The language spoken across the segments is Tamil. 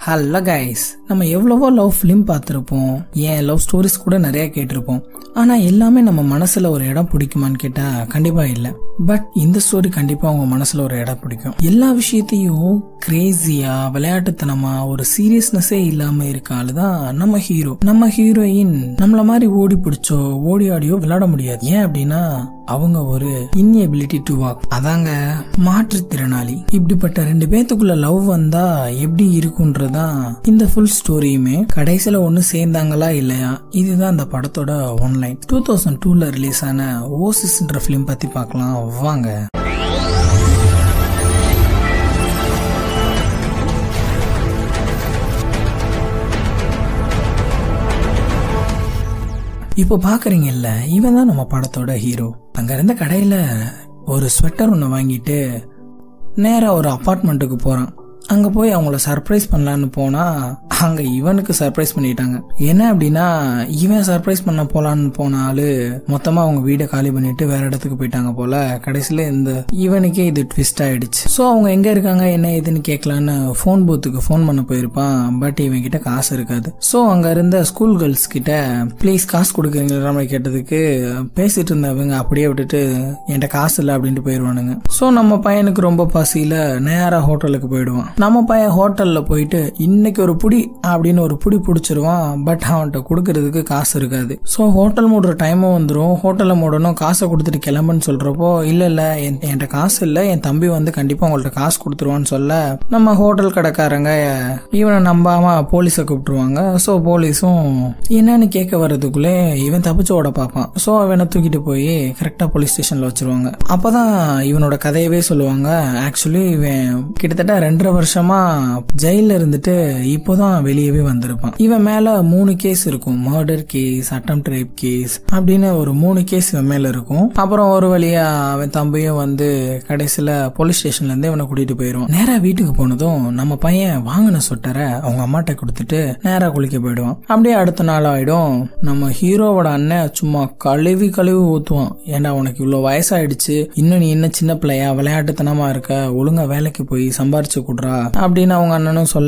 ஹலோ கைஸ் நம்ம எவ்வளவோ லவ் ஃபிலிம் பார்த்துருப்போம் ஏன் லவ் ஸ்டோரிஸ் கூட நிறைய கேட்டிருப்போம் ஆனா எல்லாமே நம்ம மனசுல ஒரு இடம் பிடிக்குமான்னு கேட்டா கண்டிப்பா இல்ல பட் இந்த ஸ்டோரி கண்டிப்பா உங்க மனசுல ஒரு இடம் பிடிக்கும் எல்லா விஷயத்தையும் கிரேசியா விளையாட்டுத்தனமா ஒரு சீரியஸ்னஸே இல்லாம இருக்க ஆளுதான் நம்ம ஹீரோ நம்ம ஹீரோயின் நம்மள மாதிரி ஓடி பிடிச்சோ ஓடி ஆடியோ விளையாட முடியாது ஏன் அப்படின்னா அவங்க ஒரு இன்எபிலிட்டி டு வாக் அதாங்க மாற்றுத்திறனாளி இப்படிப்பட்ட ரெண்டு பேத்துக்குள்ள லவ் வந்தா எப்படி இருக்குன்றதான் இந்த ஃபுல் ஸ்டோரியுமே கடைசியில ஒண்ணு சேர்ந்தாங்களா இல்லையா இதுதான் அந்த படத்தோட ஒன்லைன் டூ தௌசண்ட் டூல ரிலீஸ் ஆன ஓசிஸ்ன்ற ஃபிலிம் பத்தி பார்க்கலாம் வாங்க இப்போ பாக்குறீங்கல்ல இவன் தான் நம்ம படத்தோட ஹீரோ அங்க இருந்த கடையில ஒரு ஸ்வெட்டர் ஒன்று வாங்கிட்டு நேரா ஒரு அப்பார்ட்மெண்ட்டுக்கு போறான் அங்க போய் அவங்கள சர்ப்ரைஸ் பண்ணலான்னு போனா அங்க இவனுக்கு சர்ப்ரைஸ் பண்ணிட்டாங்க என்ன அப்படின்னா இவன் சர்ப்ரைஸ் பண்ண போலான்னு போன ஆளு மொத்தமா அவங்க வீடை காலி பண்ணிட்டு வேற இடத்துக்கு போயிட்டாங்க போல கடைசியில இந்த இவனுக்கே இது ட்விஸ்ட் ஆயிடுச்சு ஸோ அவங்க எங்க இருக்காங்க என்ன ஏதுன்னு கேட்கலான்னு ஃபோன் பூத்துக்கு ஃபோன் பண்ண போயிருப்பான் பட் இவன் கிட்ட காசு இருக்காது ஸோ அங்க இருந்த ஸ்கூல் கேர்ள்ஸ் கிட்ட ப்ளீஸ் காசு கொடுக்குறீங்களா மாதிரி கேட்டதுக்கு பேசிட்டு இருந்தவங்க அப்படியே விட்டுட்டு என்கிட்ட காசு இல்லை அப்படின்ட்டு போயிடுவானுங்க ஸோ நம்ம பையனுக்கு ரொம்ப பசியில நேரா ஹோட்டலுக்கு போயிடுவான் நம்ம பையன் ஹோட்டல்ல போயிட்டு இன்னைக்கு ஒரு புடி அப்படின்னு ஒரு புடி பிடிச்சிருவான் பட் அவன்கிட்ட கொடுக்கறதுக்கு காசு இருக்காது ஸோ ஹோட்டல் மூடுற டைமும் வந்துடும் ஹோட்டலில் மூடணும் காசை கொடுத்துட்டு கிளம்புன்னு சொல்றப்போ இல்ல இல்ல என்- என்கிட்ட காசு இல்லை என் தம்பி வந்து கண்டிப்பா உங்கள்ட்ட காசு கொடுத்துருவான்னு சொல்ல நம்ம ஹோட்டல் கடைக்காரங்க இவனை நம்பாம போலீஸை கூப்பிட்டுருவாங்க ஸோ போலீஸும் என்னன்னு கேட்க வர்றதுக்குள்ளே இவன் தப்பிச்சு ஓட பார்ப்பான் ஸோ அவனை தூக்கிட்டு போய் கரெக்டாக போலீஸ் ஸ்டேஷனில் வச்சிருவாங்க அப்பதான் இவனோட கதையவே சொல்லுவாங்க ஆக்சுவலி இவன் கிட்டத்தட்ட ரெண்டரை வருஷமா ஜெயில இருந்துட்டு இப்போதான் வெளியவே வந்திருப்பான் இவன் மேல மூணு கேஸ் இருக்கும் murder case attempt rape case அப்படின்னு ஒரு மூணு கேஸ் இவன் மேல இருக்கும் அப்புறம் ஒரு வழியா அவன் தம்பியும் வந்து கடைசியில போலீஸ் ஸ்டேஷன்ல இருந்து இவனை கூட்டிட்டு போயிடுவான் நேரா வீட்டுக்கு போனதும் நம்ம பையன் வாங்கின சொட்டரை அவங்க அம்மாட்ட கொடுத்துட்டு நேரா குளிக்க போயிடுவான் அப்படியே அடுத்த நாள் ஆயிடும் நம்ம ஹீரோவோட அண்ணன் சும்மா கழுவி கழுவி ஊத்துவான் ஏன்டா உனக்கு இவ்வளவு வயசாயிடுச்சு இன்னும் நீ என்ன சின்ன பிள்ளையா விளையாட்டுத்தனமா இருக்க ஒழுங்கா வேலைக்கு போய் சம்பாரிச்சு கொடுறா அப்படின்னு அவங்க அண்ணனும் சொல்ல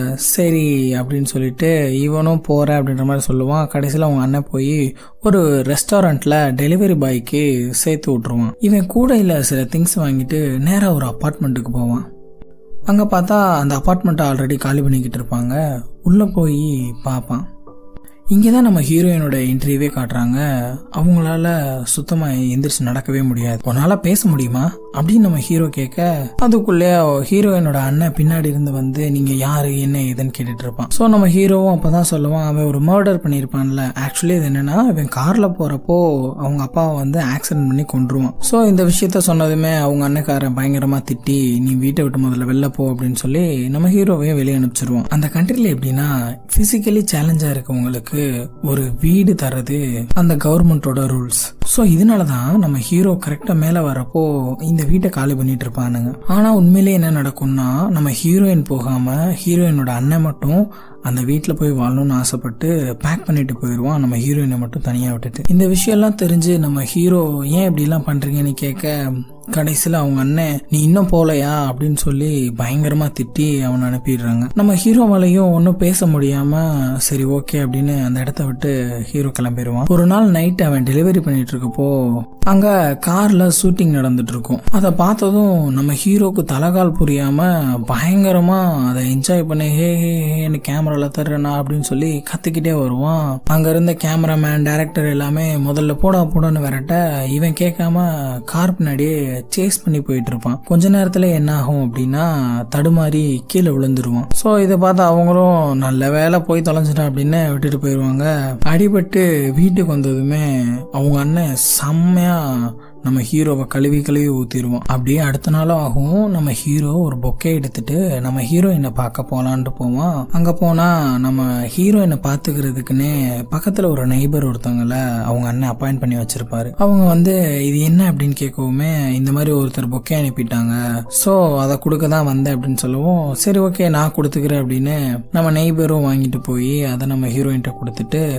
சரி அப்படின்னு சொல்லிட்டு இவனும் போறேன் அப்படின்ற மாதிரி சொல்லுவான் கடைசியில் அவங்க அண்ணன் போய் ஒரு ரெஸ்டாரண்ட்ல டெலிவரி பாய்க்கு சேர்த்து விட்டுருவான் இவன் கூடையில சில திங்ஸ் வாங்கிட்டு நேரா ஒரு அப்பார்ட்மெண்ட்டுக்கு போவான் அங்க பார்த்தா அந்த அப்பார்ட்மெண்ட்டை ஆல்ரெடி காலி பண்ணிக்கிட்டு இருப்பாங்க உள்ள போய் பார்ப்பான் இங்கே தான் நம்ம ஹீரோயினோட இன்டர்வியூவே காட்டுறாங்க அவங்களால சுத்தமா எந்திரிச்சு நடக்கவே முடியாது உன்னால பேச முடியுமா அப்படின்னு நம்ம ஹீரோ கேட்க அதுக்குள்ளே ஹீரோயினோட அண்ணன் பின்னாடி இருந்து வந்து நீங்க யாரு என்ன ஏதுன்னு கேட்டுட்டு இருப்பான் ஸோ நம்ம ஹீரோவும் அப்பதான் சொல்லுவான் அவன் ஒரு மர்டர் பண்ணியிருப்பான்ல ஆக்சுவலி இது என்னன்னா இவன் கார்ல போறப்போ அவங்க அப்பாவை வந்து ஆக்சிடென்ட் பண்ணி கொன்றுவான் ஸோ இந்த விஷயத்த சொன்னதுமே அவங்க அண்ணக்காரன் பயங்கரமா திட்டி நீ வீட்டை விட்டு முதல்ல வெளில போ அப்படின்னு சொல்லி நம்ம ஹீரோவையும் வெளியே அனுப்பிச்சிருவோம் அந்த கண்ட்ரில எப்படின்னா பிசிக்கலி சேலஞ்சா இருக்கவங்களுக்கு ஒரு வீடு தர்றது அந்த கவர்மெண்டோட ரூல்ஸ் ஸோ இதனால தான் நம்ம ஹீரோ கரெக்டா மேல வரப்போ இந்த வீட்டை காலி பண்ணிட்டு இருப்பானுங்க ஆனா உண்மையிலேயே என்ன நடக்கும்னா நம்ம ஹீரோயின் போகாம ஹீரோயினோட அண்ணன் மட்டும் அந்த வீட்டில் போய் வாழணும்னு ஆசைப்பட்டு பேக் பண்ணிட்டு போயிடுவான் நம்ம ஹீரோயினை மட்டும் தனியாக விட்டுட்டு இந்த விஷயம்லாம் தெரிஞ்சு நம்ம ஹீரோ ஏன் இப்படிலாம் பண்றீங்கன்னு கேட்க கடைசியில் அவங்க அண்ணன் நீ இன்னும் போலையா அப்படின்னு சொல்லி பயங்கரமா திட்டி அவனை அனுப்பிடுறாங்க நம்ம ஹீரோ மேலையும் ஒன்றும் பேச முடியாம சரி ஓகே அப்படின்னு அந்த இடத்த விட்டு ஹீரோ கிளம்பிடுவான் ஒரு நாள் நைட் அவன் டெலிவரி பண்ணிட்டு இருக்கப்போ அங்க கார்ல ஷூட்டிங் நடந்துட்டு இருக்கும் அதை பார்த்ததும் நம்ம ஹீரோக்கு தலகால் புரியாம பயங்கரமா அதை என்ஜாய் பண்ணி ஹே ஹே ஹேன்னு கேமரால தர்றேனா அப்படின்னு சொல்லி கத்திக்கிட்டே வருவான் அங்க இருந்த கேமராமேன் டைரக்டர் எல்லாமே முதல்ல போடா போடான்னு விரட்ட இவன் கேட்காம கார் பின்னாடியே சேஸ் பண்ணி போயிட்டு இருப்பான் கொஞ்ச நேரத்துல என்ன ஆகும் அப்படின்னா தடுமாறி கீழே விழுந்துருவான் ஸோ இதை பார்த்து அவங்களும் நல்ல வேலை போய் தொலைஞ்சிட்டான் அப்படின்னு விட்டுட்டு போயிடுவாங்க அடிபட்டு வீட்டுக்கு வந்ததுமே அவங்க அண்ணன் செம்மையா நம்ம ஹீரோவை கழுவி கழுவி ஊத்திடுவோம் அப்படியே அடுத்த நாளும் ஆகும் நம்ம ஹீரோ ஒரு பொக்கே எடுத்துட்டு நம்ம ஹீரோயினை பார்க்க போலான்ட்டு போவான் அங்க போனா நம்ம ஹீரோயினை பாத்துக்கிறதுக்குன்னே பக்கத்துல ஒரு நெய்பர் ஒருத்தவங்கள அவங்க அண்ணன் அப்பாயிண்ட் பண்ணி வச்சிருப்பாரு அவங்க வந்து இது என்ன அப்படின்னு கேட்கவுமே இந்த மாதிரி ஒருத்தர் பொக்கே அனுப்பிட்டாங்க ஸோ அதை கொடுக்க தான் வந்தேன் அப்படின்னு சொல்லவும் சரி ஓகே நான் கொடுத்துக்கிறேன் அப்படின்னு நம்ம நெய்பரும் வாங்கிட்டு போய் அதை நம்ம ஹீரோயின்ட்ட கொடுத்துட்டு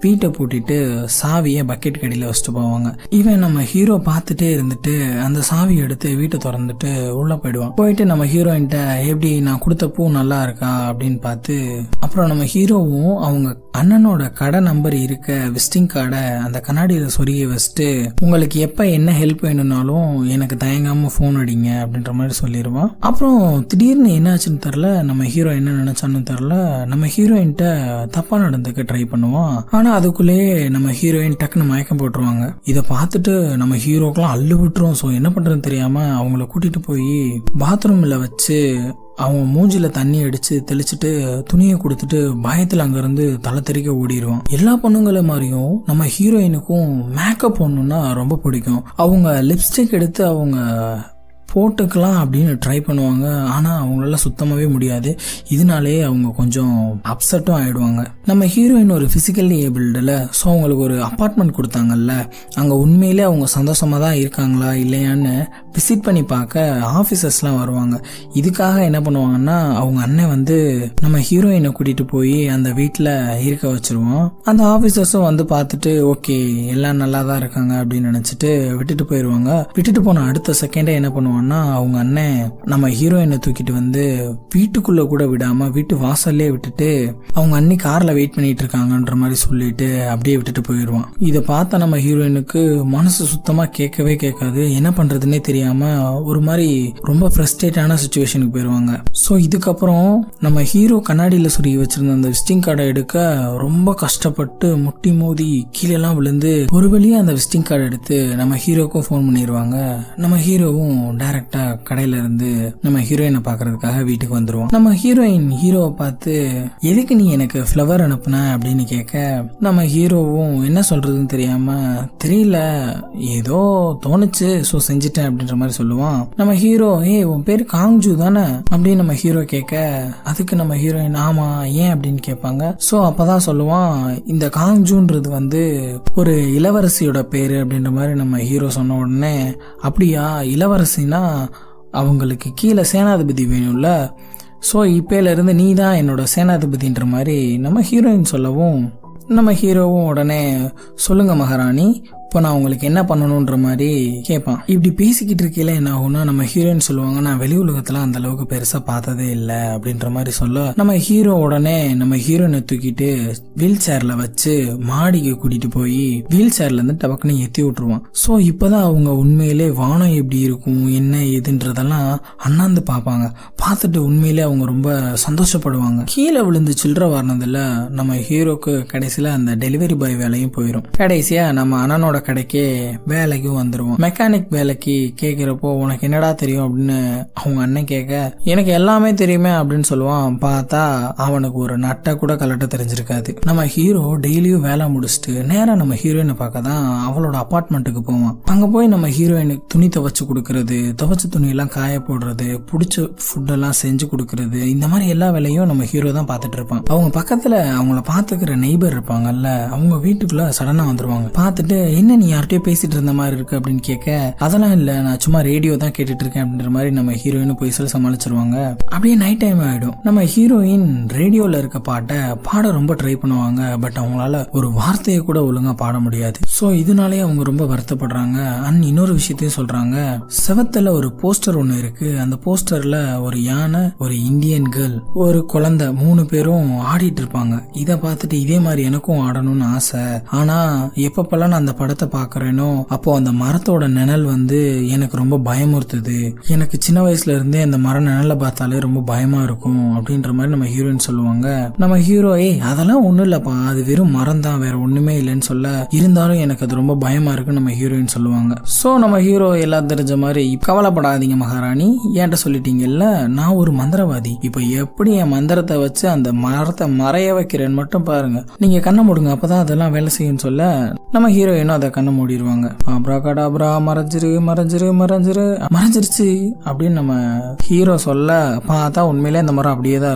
வீட்டை பூட்டிட்டு சாவியை பக்கெட் கடியில் வச்சுட்டு போவாங்க இவன் நம்ம ஹீரோ பார்த்துட்டே இருந்துட்டு அந்த சாவியை எடுத்து வீட்டை திறந்துட்டு உள்ள போயிடுவான் போயிட்டு நம்ம ஹீரோயின்ட்ட எப்படி நான் கொடுத்த பூ நல்லா இருக்கா அப்படின்னு பார்த்து அப்புறம் நம்ம ஹீரோவும் அவங்க அண்ணனோட கடை நம்பர் இருக்க விசிட்டிங் கார்டை அந்த கண்ணாடியில் சொருகி வச்சுட்டு உங்களுக்கு எப்போ என்ன ஹெல்ப் வேணும்னாலும் எனக்கு தயங்காம ஃபோன் அடிங்க அப்படின்ற மாதிரி சொல்லிடுவான் அப்புறம் திடீர்னு என்னாச்சுன்னு தெரில நம்ம ஹீரோ என்ன நினைச்சான்னு தெரில நம்ம ஹீரோயின்ட்ட தப்பா நடந்துக்க ட்ரை பண்ணுவான் ஆனா அதுக்குள்ளேயே நம்ம ஹீரோயின் டக்குன்னு மயக்கம் போட்டுருவாங்க இதை பார்த்துட்டு நம்ம ஹீரோக்கெல்லாம் அள்ளு விட்டுரும் ஸோ என்ன பண்றதுன்னு தெரியாம அவங்கள கூட்டிட்டு போய் பாத்ரூம்ல வச்சு அவன் மூஞ்சில தண்ணி அடிச்சு தெளிச்சுட்டு துணியை கொடுத்துட்டு பயத்துல அங்கிருந்து தலை தெறிக்க ஓடிடுவான் எல்லா பொண்ணுங்கள மாதிரியும் நம்ம ஹீரோயினுக்கும் மேக்கப் போடணும்னா ரொம்ப பிடிக்கும் அவங்க லிப்ஸ்டிக் எடுத்து அவங்க போட்டுக்கலாம் அப்படின்னு ட்ரை பண்ணுவாங்க ஆனால் அவங்களால சுத்தமாகவே முடியாது இதனாலே அவங்க கொஞ்சம் அப்செட்டும் ஆயிடுவாங்க நம்ம ஹீரோயின் ஒரு ஃபிசிக்கலி ஏபிள்டில் ஸோ அவங்களுக்கு ஒரு அப்பார்ட்மெண்ட் கொடுத்தாங்கல்ல அங்கே உண்மையிலே அவங்க சந்தோஷமாக தான் இருக்காங்களா இல்லையான்னு விசிட் பண்ணி பார்க்க ஆஃபீஸர்ஸ்லாம் வருவாங்க இதுக்காக என்ன பண்ணுவாங்கன்னா அவங்க அண்ணன் வந்து நம்ம ஹீரோயினை கூட்டிகிட்டு போய் அந்த வீட்டில் இருக்க வச்சிருவோம் அந்த ஆஃபீஸர்ஸும் வந்து பார்த்துட்டு ஓகே எல்லாம் நல்லா தான் இருக்காங்க அப்படின்னு நினச்சிட்டு விட்டுட்டு போயிடுவாங்க விட்டுட்டு போன அடுத்த செகண்டே என்ன பண்ணுவாங்கன்னா அவங்க அண்ணன் நம்ம ஹீரோயினை தூக்கிட்டு வந்து வீட்டுக்குள்ள கூட விடாம வீட்டு வாசல்லே விட்டுட்டு அவங்க அண்ணி கார்ல வெயிட் பண்ணிட்டு இருக்காங்கன்ற மாதிரி சொல்லிட்டு அப்படியே விட்டுட்டு போயிடுவான் இதை பார்த்த நம்ம ஹீரோயினுக்கு மனசு சுத்தமா கேட்கவே கேட்காது என்ன பண்றதுன்னே தெரியாம ஒரு மாதிரி ரொம்ப ஃப்ரஸ்ட்ரேட்டான சுச்சுவேஷனுக்கு போயிடுவாங்க ஸோ இதுக்கப்புறம் நம்ம ஹீரோ கண்ணாடியில் சுருகி வச்சிருந்த அந்த விசிட்டிங் கார்டை எடுக்க ரொம்ப கஷ்டப்பட்டு முட்டி மோதி கீழெல்லாம் விழுந்து ஒரு வழியா அந்த விசிட்டிங் கார்டு எடுத்து நம்ம ஹீரோக்கும் ஃபோன் பண்ணிடுவாங்க நம்ம ஹீரோவும் டைரக்டா கடையில இருந்து நம்ம ஹீரோயினை பாக்குறதுக்காக வீட்டுக்கு வந்துருவோம் நம்ம ஹீரோயின் ஹீரோவை பார்த்து எதுக்கு நீ எனக்கு ஃப்ளவர் அனுப்புன அப்படின்னு கேட்க நம்ம ஹீரோவும் என்ன சொல்றதுன்னு தெரியாம தெரியல ஏதோ தோணுச்சு ஸோ செஞ்சுட்டேன் அப்படின்ற மாதிரி சொல்லுவான் நம்ம ஹீரோ ஏய் உன் பேர் காங்ஜு தானே அப்படின்னு நம்ம ஹீரோ கேட்க அதுக்கு நம்ம ஹீரோயின் ஆமா ஏன் அப்படின்னு கேட்பாங்க ஸோ அப்பதான் சொல்லுவான் இந்த காங்ஜுன்றது வந்து ஒரு இளவரசியோட பேரு அப்படின்ற மாதிரி நம்ம ஹீரோ சொன்ன உடனே அப்படியா இளவரசினா அவங்களுக்கு கீழே சேனாதிபதி வேணும்ல ஸோ இப்பையிலேருந்து நீ தான் என்னோட சேனாதிபதின்ற மாதிரி நம்ம ஹீரோயின் சொல்லவும் நம்ம ஹீரோவும் உடனே சொல்லுங்க மகாராணி இப்போ நான் உங்களுக்கு என்ன பண்ணணுன்ற மாதிரி கேட்பான் இப்படி பேசிக்கிட்டு இருக்கையில என்ன ஆகும்னா நம்ம ஹீரோயின் சொல்லுவாங்க நான் வெளி உலகத்துல அந்த அளவுக்கு பெருசா பார்த்ததே இல்லை அப்படின்ற மாதிரி சொல்ல நம்ம ஹீரோ உடனே நம்ம ஹீரோயினை தூக்கிட்டு வீல் சேர்ல வச்சு மாடிக்கு கூட்டிட்டு போய் வீல் சேர்ல இருந்து டபக்குன்னு ஏத்தி விட்டுருவான் ஸோ இப்பதான் அவங்க உண்மையிலே வானம் எப்படி இருக்கும் என்ன ஏதுன்றதெல்லாம் அண்ணாந்து பார்ப்பாங்க பார்த்துட்டு உண்மையிலே அவங்க ரொம்ப சந்தோஷப்படுவாங்க கீழே விழுந்து சில்லற வரனதுல நம்ம ஹீரோக்கு கடைசியில அந்த டெலிவரி பாய் வேலையும் போயிடும் கடைசியா நம்ம அண்ணனோட கடைக்கே வேலைக்கும் வந்துருவோம் மெக்கானிக் வேலைக்கு கேட்குறப்போ உனக்கு என்னடா தெரியும் அப்படின்னு அவங்க அண்ணன் கேட்க எனக்கு எல்லாமே தெரியுமே அப்படின்னு சொல்லுவான் பார்த்தா அவனுக்கு ஒரு நட்டை கூட கலட்ட தெரிஞ்சிருக்காது நம்ம ஹீரோ டெய்லியும் வேலை முடிச்சுட்டு நேரா நம்ம ஹீரோயினை பார்க்க தான் அவளோட அப்பார்ட்மெண்ட்டுக்கு போவான் அங்க போய் நம்ம ஹீரோயினுக்கு துணி துவைச்சு கொடுக்கறது துவைச்ச துணியெல்லாம் காய போடுறது பிடிச்ச ஃபுட்டெல்லாம் செஞ்சு கொடுக்கறது இந்த மாதிரி எல்லா வேலையும் நம்ம ஹீரோ தான் பார்த்துட்டு இருப்பான் அவங்க பக்கத்துல அவங்கள பார்த்துக்கிற நெய்பர் இருப்பாங்கல்ல அவங்க வீட்டுக்குள்ள சடனா வந்துருவாங்க பார்த்துட்டு என்ன நீ யார்கிட்டயோ பேசிட்டு இருந்த மாதிரி இருக்கு அப்படின்னு கேட்க அதெல்லாம் இல்ல நான் சும்மா ரேடியோ தான் கேட்டுட்டு இருக்கேன் அப்படின்ற மாதிரி நம்ம ஹீரோயின் போய் சொல்லி சமாளிச்சிருவாங்க அப்படியே நைட் டைம் ஆயிடும் நம்ம ஹீரோயின் ரேடியோல இருக்க பாட்டை பாட ரொம்ப ட்ரை பண்ணுவாங்க பட் அவங்களால ஒரு வார்த்தையை கூட ஒழுங்கா பாட முடியாது சோ இதனாலே அவங்க ரொம்ப வருத்தப்படுறாங்க அண்ட் இன்னொரு விஷயத்தையும் சொல்றாங்க செவத்துல ஒரு போஸ்டர் ஒண்ணு இருக்கு அந்த போஸ்டர்ல ஒரு யானை ஒரு இந்தியன் கேர்ள் ஒரு குழந்தை மூணு பேரும் ஆடிட்டு இருப்பாங்க இத பார்த்துட்டு இதே மாதிரி எனக்கும் ஆடணும்னு ஆசை ஆனா எப்பப்பெல்லாம் நான் அந்த படத்தை பாக்குறேனோ அப்போ அந்த மரத்தோட நிழல் வந்து எனக்கு ரொம்ப பயமுறுத்துது எனக்கு சின்ன வயசுல இருந்தே அந்த மர நிழலை பார்த்தாலே ரொம்ப பயமா இருக்கும் அப்படின்ற மாதிரி நம்ம ஹீரோயின் சொல்லுவாங்க நம்ம ஹீரோ ஏய் அதெல்லாம் ஒண்ணும் இல்லப்பா அது வெறும் மரம் தான் வேற ஒண்ணுமே இல்லைன்னு சொல்ல இருந்தாலும் எனக்கு அது ரொம்ப பயமா இருக்குன்னு நம்ம ஹீரோயின் சொல்லுவாங்க சோ நம்ம ஹீரோ எல்லாம் தெரிஞ்ச மாதிரி கவலைப்படாதீங்க மகாராணி ஏன்ட்ட சொல்லிட்டீங்கல்ல நான் ஒரு மந்திரவாதி இப்போ எப்படி என் மந்திரத்தை வச்சு அந்த மரத்தை மறைய வைக்கிறேன்னு மட்டும் பாருங்க நீங்க கண்ணை மூடுங்க அப்பதான் அதெல்லாம் வேலை செய்யும்னு சொல்ல நம்ம ஹீரோயினும் அதை கண்ணை மூடிடுவாங்க அப்ரா கடாப்ரா மறைஞ்சிரு மறைஞ்சிரு மறைஞ்சிரு மறைஞ்சிருச்சு அப்படின்னு நம்ம ஹீரோ சொல்ல பார்த்தா உண்மையிலே அந்த மரம் அப்படியே தான் இருக்கும்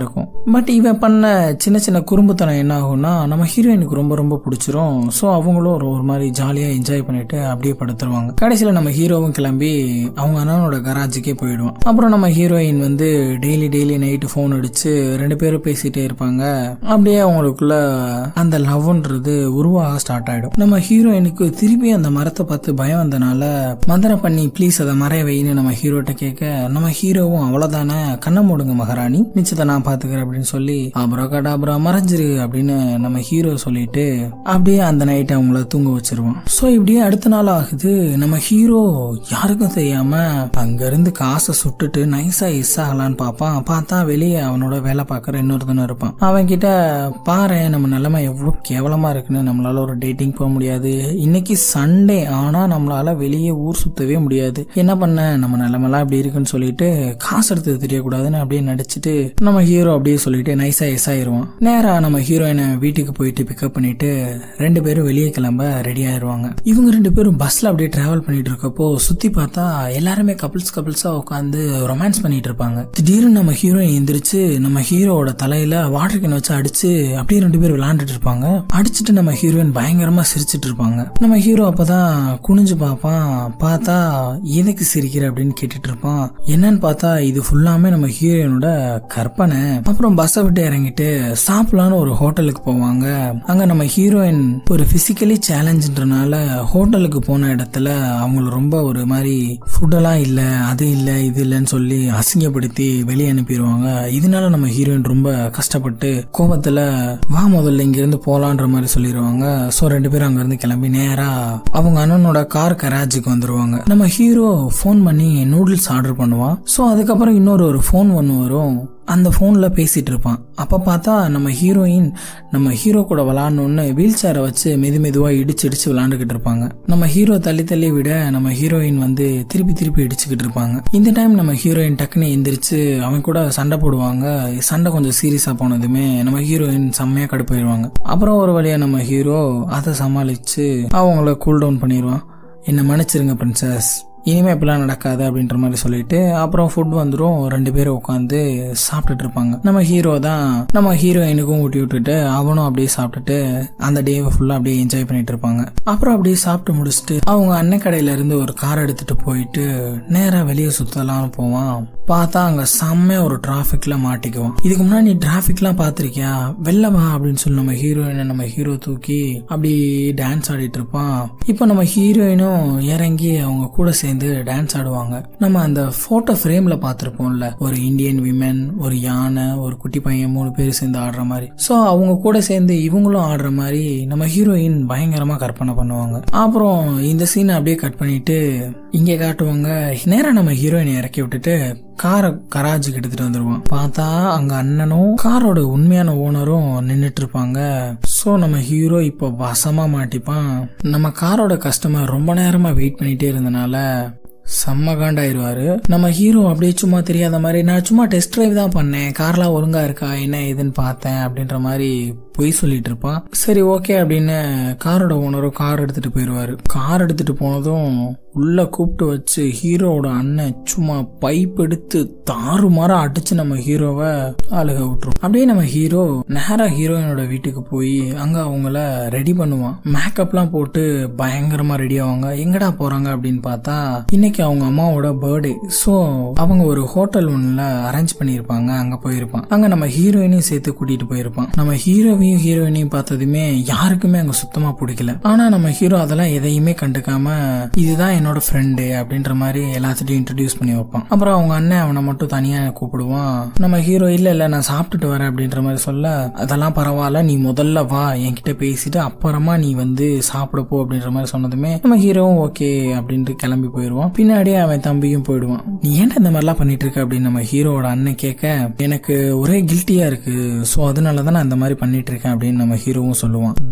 பட் இவன் பண்ண சின்ன சின்ன குறும்புத்தனம் என்ன ஆகும்னா நம்ம ஹீரோயினுக்கு ரொம்ப ரொம்ப பிடிச்சிரும் ஸோ அவங்களும் ஒரு ஒரு மாதிரி ஜாலியாக என்ஜாய் பண்ணிட்டு அப்படியே படுத்துருவாங்க கடைசியில் நம்ம ஹீரோவும் கிளம்பி அவங்க அண்ணனோட கராஜுக்கே போயிடுவான் அப்புறம் நம்ம ஹீரோயின் வந்து டெய்லி டெய்லி நைட்டு ஃபோன் அடிச்சு ரெண்டு பேரும் பேசிட்டே இருப்பாங்க அப்படியே அவங்களுக்குள்ள அந்த லவ்ன்றது உருவாக ஸ்டார்ட் ஆயிடும் நம்ம ஹீரோயினுக்கு திருப்பி அந்த மரத்தை பார்த்து பயம் வந்தனால மந்திரம் பண்ணி ப்ளீஸ் அதை மறைய வைன்னு நம்ம ஹீரோட்ட கேட்க நம்ம ஹீரோவும் அவ்வளவுதானே கண்ணை மூடுங்க மகாராணி நிச்சயத்தை நான் பாத்துக்கிறேன் அப்படின்னு சொல்லி அப்புறம் கடாபுரா மறைஞ்சிரு அப்படின்னு நம்ம ஹீரோ சொல்லிட்டு அப்படியே அந்த நைட் அவங்கள தூங்க வச்சிருவான் ஸோ இப்படியே அடுத்த நாள் ஆகுது நம்ம ஹீரோ யாருக்கும் தெரியாம அங்க இருந்து காசை சுட்டுட்டு நைஸா இஸ் ஆகலான்னு பார்ப்பான் பார்த்தா வெளியே அவனோட வேலை பார்க்குற இன்னொருத்தனும் இருப்பான் அவன் கிட்ட பாரு நம்ம நிலைமை எவ்வளவு கேவலமா இருக்குன்னு நம்மளால ஒரு டேட்டிங் போக முடியாது இன்னைக்கு சண்டே ஆனா நம்மளால வெளியே ஊர் சுத்தவே முடியாது என்ன பண்ண நம்ம நிலைமெல்லாம் இப்படி இருக்குன்னு சொல்லிட்டு காசு எடுத்து தெரியக்கூடாதுன்னு அப்படியே நடிச்சிட்டு நம்ம ஹீரோ அப்படியே சொல்லிட்டு நைஸா எஸ் ஆயிருவான் நேரா நம்ம ஹீரோயினை வீட்டுக்கு போயிட்டு பிக்கப் பண்ணிட்டு ரெண்டு பேரும் வெளியே கிளம்ப ரெடி ஆயிருவாங்க இவங்க ரெண்டு பேரும் பஸ்ல அப்படியே டிராவல் பண்ணிட்டு இருக்கப்போ சுத்தி பார்த்தா எல்லாருமே கப்பிள்ஸ் கப்பிள்ஸா உட்காந்து ரொமான்ஸ் பண்ணிட்டு இருப்பாங்க திடீர்னு நம்ம ஹீரோயின் எந்திரிச்சு நம்ம ஹீரோவோட தலையில வாட்டர் கேன் வச்சு அடிச்சு அப்படியே ரெண்டு பேரும் விளையாண்டுட்டு இருப்பாங்க அடிச்சுட்டு நம்ம ஹீரோயின் பயங்கரமா சிரிச்சிட்டு இருப்பாங்க நம்ம ஹீரோ அப்பதான் குனிஞ்சு பார்ப்பான் பார்த்தா எதுக்கு சிரிக்கிற அப்படின்னு கேட்டுட்டு இருப்பான் என்னன்னு பார்த்தா இது ஃபுல்லாமே நம்ம ஹீரோயினோட கற்பனை அப்புறம் பஸ்ஸை விட்டு இறங்கிட்டு சாப்பிடலான்னு ஒரு ஹோட்டலுக்கு போவாங்க அங்க நம்ம ஹீரோயின் ஒரு பிசிக்கலி சேலஞ்சுன்றனால ஹோட்டலுக்கு போன இடத்துல அவங்கள ரொம்ப ஒரு மாதிரி ஃபுட்டெல்லாம் இல்ல அது இல்ல இது இல்லைன்னு சொல்லி அசிங்கப்படுத்தி வெளியே அனுப்பிடுவாங்க இதனால நம்ம ஹீரோயின் ரொம்ப கஷ்டப்பட்டு கோபத்துல வா முதல்ல இங்க இருந்து போலான்ற மாதிரி சொல்லிடுவாங்க சோ ரெண்டு பேரும் அங்க இருந்து கிளம்பி நேரா அவங்க அண்ணனோட கார் கராஜுக்கு வந்துருவாங்க நம்ம ஹீரோ ஃபோன் பண்ணி நூடுல்ஸ் ஆர்டர் பண்ணுவான் சோ அதுக்கப்புறம் இன்னொரு ஒரு ஃபோன் ஒன்று வரும் அந்த ஃபோனில் பேசிட்டு இருப்பான் அப்போ பார்த்தா நம்ம ஹீரோயின் நம்ம ஹீரோ கூட விளாடணுன்னு வீல் சேரை வச்சு மெது மெதுவாக இடிச்சு இடிச்சு விளாண்டுக்கிட்டு இருப்பாங்க நம்ம ஹீரோ தள்ளி தள்ளி விட நம்ம ஹீரோயின் வந்து திருப்பி திருப்பி இடிச்சுக்கிட்டு இருப்பாங்க இந்த டைம் நம்ம ஹீரோயின் டக்குன்னு எந்திரிச்சு அவன் கூட சண்டை போடுவாங்க சண்டை கொஞ்சம் சீரியஸாக போனதுமே நம்ம ஹீரோயின் செம்மையாக கடுப்பாயிருவாங்க அப்புறம் ஒரு வழியாக நம்ம ஹீரோ அதை சமாளிச்சு அவங்கள கூல் டவுன் பண்ணிடுவான் என்னை மன்னிச்சிருங்க பிரின்சஸ் இனிமே இப்படிலாம் நடக்காது அப்படின்ற மாதிரி சொல்லிட்டு அப்புறம் ஃபுட் வந்துடும் ரெண்டு பேரும் உட்காந்து சாப்பிட்டுட்டு இருப்பாங்க நம்ம ஹீரோ தான் நம்ம ஹீரோயினுக்கும் ஊட்டி விட்டுட்டு அவனும் அப்படியே சாப்பிட்டுட்டு அந்த டேவை ஃபுல்லாக அப்படியே என்ஜாய் பண்ணிட்டு இருப்பாங்க அப்புறம் அப்படியே சாப்பிட்டு முடிச்சுட்டு அவங்க அன்னை கடையில இருந்து ஒரு கார் எடுத்துட்டு போயிட்டு நேரா வெளியே சுத்தலாம் போவான் பார்த்தா அங்க செம்ம ஒரு டிராஃபிக்ல மாட்டிக்குவான் இதுக்கு முன்னாடி நீ டிராஃபிக்லாம் பார்த்திருக்கியா வெளில வா அப்படின்னு சொல்லி நம்ம ஹீரோயினை நம்ம ஹீரோ தூக்கி அப்படி டான்ஸ் ஆடிட்டு இருப்பான் இப்போ நம்ம ஹீரோயினும் இறங்கி அவங்க கூட சேர்ந்து டான்ஸ் ஆடுவாங்க நம்ம அந்த போட்டோ ஃப்ரேம்ல பார்த்திருப்போம்ல ஒரு இந்தியன் விமன் ஒரு யானை ஒரு குட்டி பையன் மூணு பேர் சேர்ந்து ஆடுற மாதிரி ஸோ அவங்க கூட சேர்ந்து இவங்களும் ஆடுற மாதிரி நம்ம ஹீரோயின் பயங்கரமா கற்பனை பண்ணுவாங்க அப்புறம் இந்த சீனை அப்படியே கட் பண்ணிட்டு இங்க காட்டுவாங்க நேரா நம்ம ஹீரோயினை இறக்கி விட்டுட்டு காரை கராஜுக்கு எடுத்துட்டு வந்துருவான் பார்த்தா அங்க அண்ணனும் காரோட உண்மையான ஓனரும் நின்னுட்டு இருப்பாங்க சோ நம்ம ஹீரோ இப்போ வசமா மாட்டிப்பான் நம்ம காரோட கஸ்டமர் ரொம்ப நேரமா வெயிட் பண்ணிட்டே இருந்தனால செம்ம காண்டாயிருவாரு நம்ம ஹீரோ அப்படியே சும்மா தெரியாத மாதிரி நான் சும்மா டெஸ்ட் டிரைவ் தான் பண்ணேன் கார்லாம் ஒழுங்கா இருக்கா என்ன ஏதுன்னு பார்த்தேன் அப்படின்ற மாதிரி பொய் சொல்லிட்டு இருப்பான் சரி ஓகே அப்படின்னு காரோட ஓனரும் கார் எடுத்துட்டு போயிடுவாரு கார் எடுத்துட்டு போனதும் உள்ள கூப்பிட்டு வச்சு ஹீரோவோட அண்ணன் சும்மா பைப் எடுத்து தாறுமாறா அடிச்சு நம்ம ஹீரோவை அழுக விட்டுரும் அப்படியே நம்ம ஹீரோ நேரா ஹீரோயினோட வீட்டுக்கு போய் அங்க அவங்கள ரெடி பண்ணுவான் மேக்கப்லாம் போட்டு பயங்கரமா ரெடி ஆவாங்க எங்கடா போறாங்க அப்படின்னு பார்த்தா இன்னைக்கு அவங்க அம்மாவோட பர்த்டே ஸோ அவங்க ஒரு ஹோட்டல் ஒன்றுல அரேஞ்ச் பண்ணியிருப்பாங்க அங்க போயிருப்பான் அங்க நம்ம ஹீரோயினையும் சேர்த்து கூட்டிட்டு போயிருப்பான் நம்ம ஹீரோவையும் ஹீரோயினையும் பார்த்ததுமே யாருக்குமே அங்க சுத்தமா பிடிக்கல ஆனா நம்ம ஹீரோ அதெல்லாம் எதையுமே கண்டுக்காம இதுதான் என்னோட ஃப்ரெண்டு அப்படின்ற மாதிரி எல்லாத்துட்டையும் இன்ட்ரடியூஸ் பண்ணி வைப்பான் அப்புறம் அவங்க அண்ணன் அவனை மட்டும் தனியா கூப்பிடுவான் நம்ம ஹீரோ இல்ல இல்ல நான் சாப்பிட்டுட்டு வரேன் அப்படின்ற மாதிரி சொல்ல அதெல்லாம் பரவாயில்ல நீ முதல்ல வா என்கிட்ட பேசிட்டு அப்புறமா நீ வந்து சாப்பிட போ அப்படின்ற மாதிரி சொன்னதுமே நம்ம ஹீரோவும் ஓகே அப்படின்ட்டு கிளம்பி போயிடுவான் பின்னாடியே அவன் தம்பியும் போயிடுவான் நீ ஏன்டா இந்த மாதிரிலாம் பண்ணிட்டு இருக்க அப்படின்னு நம்ம ஹீரோவோட அண்ணன் கேட்க எனக்கு ஒரே கில்ட்டியா இருக்கு ஸோ அதனால தான் நான் இந்த மாதிரி பண்ணிட்டு இருக்கேன் அப்படின்னு நம்ம ஹீரோவும் சொல்லுவான்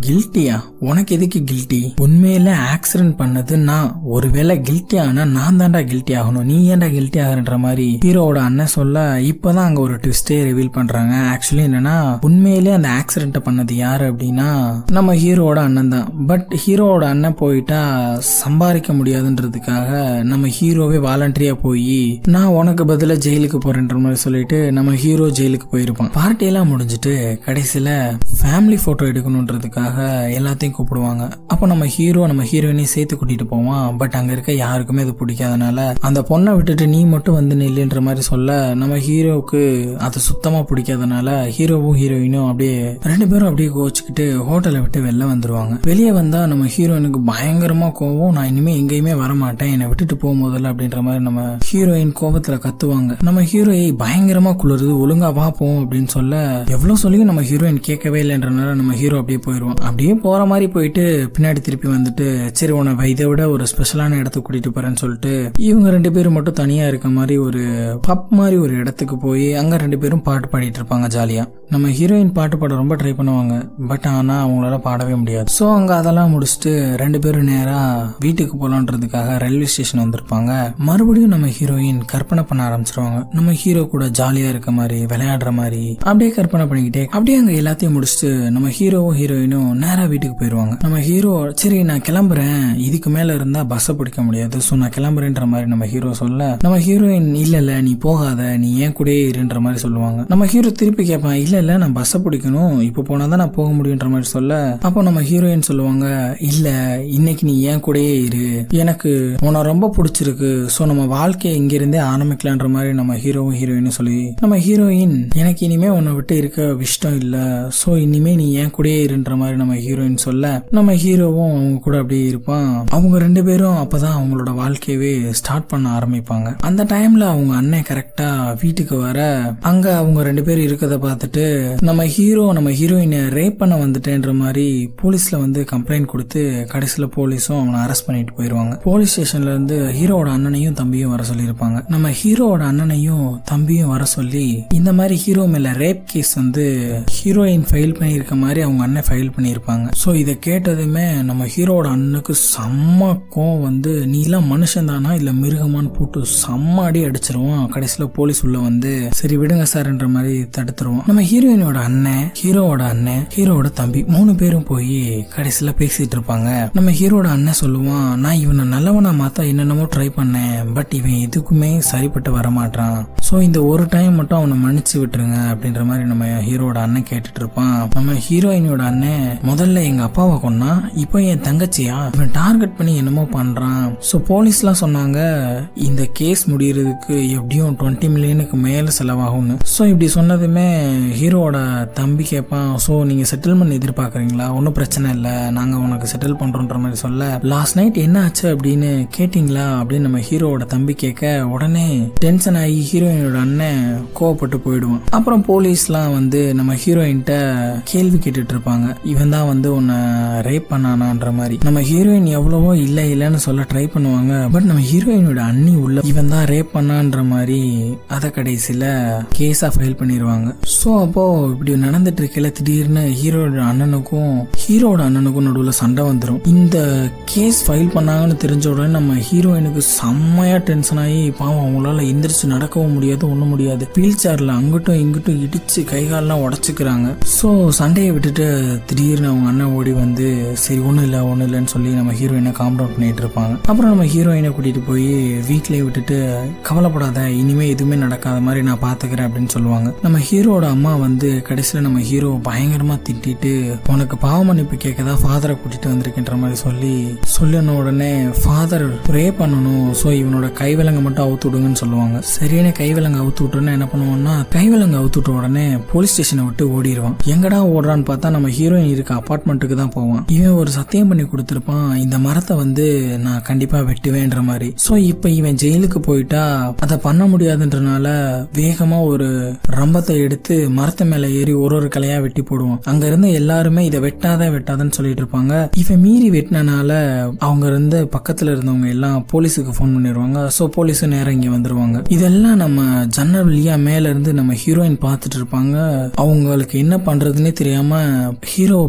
கில்ட்டியா உனக்கு எதுக்கு கில்ட்டி உண்மையில ஆக்சிடென்ட் பண்ணது நான் ஒருவேளை கில்ட்டி ஆனா நான் தான்டா கில்ட்டி ஆகணும் நீ ஏன்டா கில்ட்டி ஆகுறன்ற மாதிரி ஹீரோவோட அண்ணன் சொல்ல இப்பதான் அங்க ஒரு ட்விஸ்டே ரிவீல் பண்றாங்க ஆக்சுவலி என்னன்னா உண்மையிலே அந்த ஆக்சிடென்ட் பண்ணது யாரு அப்படின்னா நம்ம ஹீரோவோட அண்ணன் தான் பட் ஹீரோவோட அண்ணன் போயிட்டா சம்பாதிக்க முடியாதுன்றதுக்காக நம்ம ஹீரோவே வாலண்டரியா போய் நான் உனக்கு பதிலா ஜெயிலுக்கு போறேன்ற மாதிரி சொல்லிட்டு நம்ம ஹீரோ ஜெயிலுக்கு போயிருப்பான் பார்ட்டி எல்லாம் முடிஞ்சிட்டு கடைசியில ஃபேமிலி போட்டோ எடுக்கணுன்றதுக்காக எல்லாத்தையும் கூப்பிடுவாங்க அப்போ நம்ம ஹீரோ நம்ம ஹீரோயினையும் சேர்த்து கூட்டிட்டு போவான் பட் அங்க இருக்க யாருக்குமே அது பிடிக்காதனால அந்த பொண்ணை விட்டுட்டு நீ மட்டும் வந்து நில்லுன்ற மாதிரி சொல்ல நம்ம ஹீரோவுக்கு அது சுத்தமா பிடிக்காதனால ஹீரோவும் ஹீரோயினும் அப்படியே ரெண்டு பேரும் அப்படியே கோச்சுக்கிட்டு ஹோட்டலை விட்டு வெளில வந்துருவாங்க வெளியே வந்தா நம்ம ஹீரோயினுக்கு பயங்கரமா கோவம் நான் இனிமே எங்கேயுமே வர மாட்டேன் என்னை விட்டுட்டு போகும்போதில்ல அப்படின்ற மாதிரி நம்ம ஹீரோயின் கோபத்துல கத்துவாங்க நம்ம ஹீரோயை பயங்கரமா குளிருது ஒழுங்கா பார்ப்போம் அப்படின்னு சொல்ல எவ்வளவு சொல்லியும் நம்ம ஹீரோயின் கேட்கவே இல்லைன்றனால நம்ம ஹீரோ அப்படியே போயிடுவோம் அப்படியே போற மாதிரி போயிட்டு பின்னாடி திருப்பி வந்துட்டு சரி உன இதை விட ஒரு ஸ்பெஷலான இடத்துக்கு கூட்டிட்டு போறேன்னு சொல்லிட்டு இவங்க ரெண்டு பேரும் மட்டும் தனியா இருக்க மாதிரி ஒரு பப் மாதிரி ஒரு இடத்துக்கு போய் அங்க ரெண்டு பேரும் பாட்டு பாடிட்டு இருப்பாங்க ஜாலியா நம்ம ஹீரோயின் பாட்டு பாட ரொம்ப ட்ரை பண்ணுவாங்க பட் ஆனா அவங்களால பாடவே முடியாது ஸோ அங்க அதெல்லாம் முடிச்சுட்டு ரெண்டு பேரும் நேரா வீட்டுக்கு போலான்றதுக்காக ரயில்வே ஸ்டேஷன் வந்திருப்பாங்க மறுபடியும் நம்ம ஹீரோயின் கற்பனை பண்ண ஆரம்பிச்சிருவாங்க நம்ம ஹீரோ கூட ஜாலியா இருக்க மாதிரி விளையாடுற மாதிரி அப்படியே கற்பனை பண்ணிக்கிட்டே அப்படியே அங்க எல்லாத்தையும் முடிச்சுட்டு நம்ம ஹீரோவும் ஹீரோயினும் நேரா வீட்டுக்கு போயிருவாங்க நம்ம ஹீரோ சரி நான் கிளம்புறேன் இதுக்கு மேல இருந்தா பஸ்ஸை பிடிக்க முடியாது ஸோ நான் கிளம்புறேன்ற மாதிரி நம்ம ஹீரோ சொல்ல நம்ம ஹீரோயின் இல்ல இல்ல நீ போகாத நீ ஏன் கூடயே இருன்ற மாதிரி சொல்லுவாங்க நம்ம ஹீரோ திருப்பி கேட்பான் இல்ல இல்ல நான் பஸ்ஸை பிடிக்கணும் இப்போ போனாதான் நான் போக முடியுன்ற மாதிரி சொல்ல அப்போ நம்ம ஹீரோயின் சொல்லுவாங்க இல்ல இன்னைக்கு நீ ஏன் கூடயே இரு எனக்கு உன்னை ரொம்ப பிடிச்சிருக்கு ஸோ நம்ம வாழ்க்கையை இங்கிருந்தே ஆரம்பிக்கலான்ற மாதிரி நம்ம ஹீரோவும் ஹீரோயினும் சொல்லி நம்ம ஹீரோயின் எனக்கு இனிமே உன்னை விட்டு இருக்க இஷ்டம் இல்ல ஸோ இனிமே நீ ஏன் கூடயே இருன்ற மாதிரி நம்ம ஹீரோயின் சொல்ல நம்ம ஹீரோவும் அவங்க கூட அப்படியே இருப்பான் அவங்க ரெண்டு பேரும் அப்பதான் அவங்களோட வாழ்க்கையவே ஸ்டார்ட் பண்ண ஆரம்பிப்பாங்க அந்த டைம்ல அவங்க அண்ணன் கரெக்டா வீட்டுக்கு வர அங்க அவங்க ரெண்டு பேரும் இருக்கத பார்த்துட்டு நம்ம ஹீரோ நம்ம ஹீரோயினை ரேப் பண்ண வந்துட்டேன்ற மாதிரி போலீஸ்ல வந்து கம்ப்ளைண்ட் கொடுத்து கடைசியில போலீஸும் அவனை அரெஸ்ட் பண்ணிட்டு போயிருவாங்க போலீஸ் ஸ்டேஷன்ல இருந்து ஹீரோவோட அண்ணனையும் தம்பியும் வர சொல்லியிருப்பாங்க நம்ம ஹீரோவோட அண்ணனையும் தம்பியும் வர சொல்லி இந்த மாதிரி ஹீரோ மேல ரேப் கேஸ் வந்து ஹீரோயின் ஃபைல் பண்ணியிருக்க மாதிரி அவங்க அண்ணன் ஃபைல் பண்ணியிருப்பாங்க ஸோ இதை கேட்டதுமே நம்ம ஹீரோவோட அண்ணனுக்கு செம்ம கோவம் வந்து நீ எல்லாம் மனுஷன் தானா இல்ல மிருகமான்னு போட்டு செம்ம அடி அடிச்சிருவான் கடைசியில போலீஸ் உள்ள வந்து சரி விடுங்க சார்ன்ற மாதிரி தடுத்துருவோம் நம்ம ஹீரோயினோட அண்ணன் ஹீரோவோட அண்ணன் ஹீரோவோட தம்பி மூணு பேரும் போய் கடைசியில பேசிட்டு இருப்பாங்க நம்ம ஹீரோட அண்ணன் சொல்லுவான் நான் இவனை நல்லவனா மாத்தா என்னென்னமோ ட்ரை பண்ணேன் பட் இவன் எதுக்குமே சரிப்பட்டு வர மாட்டான் ஸோ இந்த ஒரு டைம் மட்டும் அவனை மன்னிச்சு விட்டுருங்க அப்படின்ற மாதிரி நம்ம ஹீரோட அண்ணன் கேட்டுட்டு இருப்பான் நம்ம ஹீரோயினோட அண்ணன் முதல்ல எங்க அப்பாவை கொன்னா இப்போ என் தங்கச்சியா இவன் டார்கெட் பண்ணி என்னமோ பண்றான் ஸோ போலீஸ்லாம் சொன்னாங்க இந்த கேஸ் முடியறதுக்கு எப்படியும் டுவெண்ட்டி மில்லியனுக்கு மேல செலவாகும்னு ஸோ இப்படி சொன்னதுமே ஹீரோவோட தம்பி கேட்பான் ஸோ நீங்க செட்டில்மெண்ட் எதிர்பார்க்குறீங்களா ஒன்றும் பிரச்சனை இல்லை நாங்க உனக்கு செட்டில் பண்றோன்ற மாதிரி சொல்ல லாஸ்ட் நைட் என்ன ஆச்சு அப்படின்னு கேட்டிங்களா அப்படின்னு நம்ம ஹீரோவோட தம்பி கேட்க உடனே டென்ஷன் ஆகி ஹீரோயினோட அண்ணன் கோவப்பட்டு போயிடுவான் அப்புறம் போலீஸ்லாம் வந்து நம்ம ஹீரோயின்ட்ட கேள்வி கேட்டுட்டு இருப்பாங்க இவன் தான் வந்து உன்னை ரேப் பண்ணானான்ற மாதிரி நம்ம ஹீரோயின் எவ்வளவோ இல்ல இல்லன்னு சொல்ல ட்ரை பண்ணுவாங்க பட் நம்ம ஹீரோயினோட அண்ணி உள்ள இவன் தான் ரேப் பண்ணான்ற மாதிரி அத கடைசியில கேஸா ஃபைல் பண்ணிடுவாங்க ஸோ அப்போ இப்படி நடந்துட்டு இருக்கல திடீர்னு ஹீரோட அண்ணனுக்கும் ஹீரோட அண்ணனுக்கும் நடுவில் சண்டை வந்துடும் இந்த கேஸ் ஃபைல் பண்ணாங்கன்னு தெரிஞ்ச உடனே நம்ம ஹீரோயினுக்கு செம்மையா டென்ஷன் ஆகி பாவம் அவங்களால எந்திரிச்சு நடக்கவும் முடியாது ஒண்ணும் முடியாது வீல் சேர்ல அங்கிட்டும் இங்கிட்டும் இடிச்சு கை கால்லாம் உடச்சுக்கிறாங்க ஸோ சண்டையை விட்டுட்டு திடீர்னு அவங்க அண்ணன் ஓடி வந்து சரி ஒன்றும் இல்லை ஒன்றும் இல்லைன்னு சொல்லி நம்ம ஹீரோயினை காம் டவுன் பண்ணிட்டு இருப்பாங்க அப்புறம் நம்ம ஹீரோயினை கூட்டிட்டு போய் வீட்லயே விட்டுட்டு கவலைப்படாத இனிமே எதுவுமே நடக்காத மாதிரி நான் பாத்துக்கிறேன் அப்படின்னு சொல்லுவாங்க நம்ம ஹீரோட அம்மா வந்து கடைசியில நம்ம ஹீரோ பயங்கரமா திட்டிட்டு உனக்கு பாவ மன்னிப்பு கேட்கதா ஃபாதரை கூட்டிட்டு வந்திருக்கின்ற மாதிரி சொல்லி சொல்லின உடனே ஃபாதர் ப்ரே பண்ணணும் ஸோ இவனோட கைவிலங்க மட்டும் அவுத்து விடுங்கன்னு சொல்லுவாங்க சரியான கைவிலங்க அவுத்து விட்டோன்னா என்ன பண்ணுவோம்னா கைவிலங்க அவுத்து விட்ட உடனே போலீஸ் ஸ்டேஷனை விட்டு ஓடிடுவான் எங்கடா ஓடுறான்னு பார்த்தா நம்ம ஹீரோயின் இருக்க அபார்ட்மெண்ட்டுக்கு தான் போவான் இவன் ஒரு சத்தியம் பண்ணி கொடுத்துருப்பான் இந்த மரத்தை வந்து நான் கண்டிப்பா வெட்டுவேன்ற மாதிரி ஸோ இப்போ இவன் ஜெயிலுக்கு போயிட்டா அதை பண்ண முடியாதுன்றனால வேகமா ஒரு ரம்பத்தை எடுத்து மரத்து மேல ஏறி ஒரு ஒரு கலையா வெட்டி போடுவான் அங்க இருந்த எல்லாருமே இதை வெட்டாத வெட்டாதன்னு சொல்லிட்டு இருப்பாங்க இவன் மீறி வெட்டினனால அவங்க இருந்த பக்கத்துல இருந்தவங்க எல்லாம் போலீஸுக்கு ஃபோன் பண்ணிடுவாங்க ஸோ போலீஸும் நேரம் இங்க வந்துருவாங்க இதெல்லாம் நம்ம ஜன்னல் வழியா மேல இருந்து நம்ம ஹீரோயின் பார்த்துட்டு இருப்பாங்க அவங்களுக்கு என்ன பண்றதுன்னே தெரியாம ஹீரோவை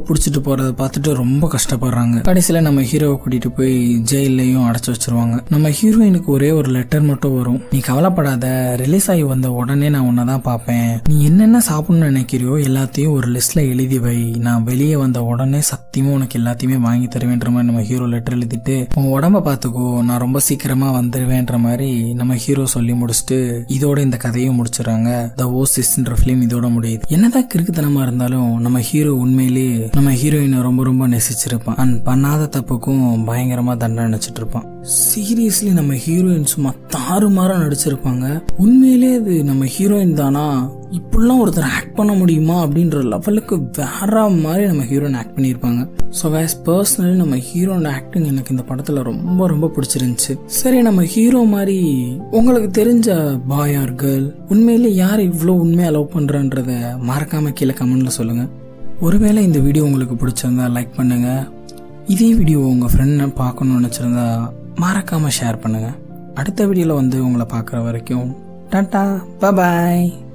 பிடிச்சிட்டு போறத பார்த்துட்டு ரொம்ப கஷ்டப்படுறாங்க கடைசியில நம்ம ஹீரோவை கூட்டிட்டு போய் ஜெயிலையும் அடைச்சு வச்சிருவாங்க நம்ம ஹீரோயினுக்கு ஒரே ஒரு லெட்டர் மட்டும் வரும் நீ கவலைப்படாத ரிலீஸ் ஆகி வந்த உடனே நான் உன்னை தான் பார்ப்பேன் நீ என்னென்ன சாப்பிடணும்னு நினைக்கிறியோ எல்லாத்தையும் ஒரு லிஸ்ட்ல எழுதி வை நான் வெளியே வந்த உடனே சத்தியமா உனக்கு எல்லாத்தையுமே வாங்கி தருவேன்ற மாதிரி நம்ம ஹீரோ லெட்டர் எழுதிட்டு உன் உடம்ப பார்த்துக்கோ நான் ரொம்ப சீக்கிரமா வந்துருவேன்ற மாதிரி நம்ம ஹீரோ சொல்லி முடிச்சுட்டு இதோட இந்த கதையும் முடிச்சிடறாங்க த ஓசிஸ்ன்ற ஃபிலிம் இதோட முடியுது என்னதான் கிறுக்குத்தனமா இருந்தாலும் நம்ம ஹீரோ உண்மையிலேயே நம்ம ஹீரோயினை ரொம்ப ரொம்ப நேசிச்சிருப்பான் அண்ட் பண்ணாத தப்புக்கும் பயங்கரமா தண்டனை நினைச்சிட்டு இருப்பான் சீரியஸ்லி நம்ம ஹீரோயின் சும்மா தாறுமாறா நடிச்சிருப்பாங்க உண்மையிலே அது நம்ம ஹீரோயின் தானா இப்படிலாம் ஒருத்தர் ஆக்ட் பண்ண முடியுமா அப்படின்ற லெவலுக்கு வேற மாதிரி நம்ம ஹீரோயின் ஆக்ட் பண்ணியிருப்பாங்க ஸோ வேஸ் பர்சனலி நம்ம ஹீரோட ஆக்டிங் எனக்கு இந்த படத்தில் ரொம்ப ரொம்ப பிடிச்சிருந்துச்சு சரி நம்ம ஹீரோ மாதிரி உங்களுக்கு தெரிஞ்ச பாய் ஆர் கேர்ள் உண்மையிலே யார் இவ்வளோ உண்மையாக லவ் பண்ணுறன்றத மறக்காம கீழே கமெண்ட்ல சொல்லுங்க ஒருவேளை இந்த வீடியோ உங்களுக்கு பிடிச்சிருந்தா லைக் பண்ணுங்க இதே வீடியோ உங்கள் ஃப்ரெண்ட் பார்க்கணும்னு நினச்சிருந்தா மறக்காமல் ஷேர் பண்ணுங்கள் அடுத்த வீடியோவில் வந்து உங்களை பார்க்குற வரைக்கும் டாட்டா பாய்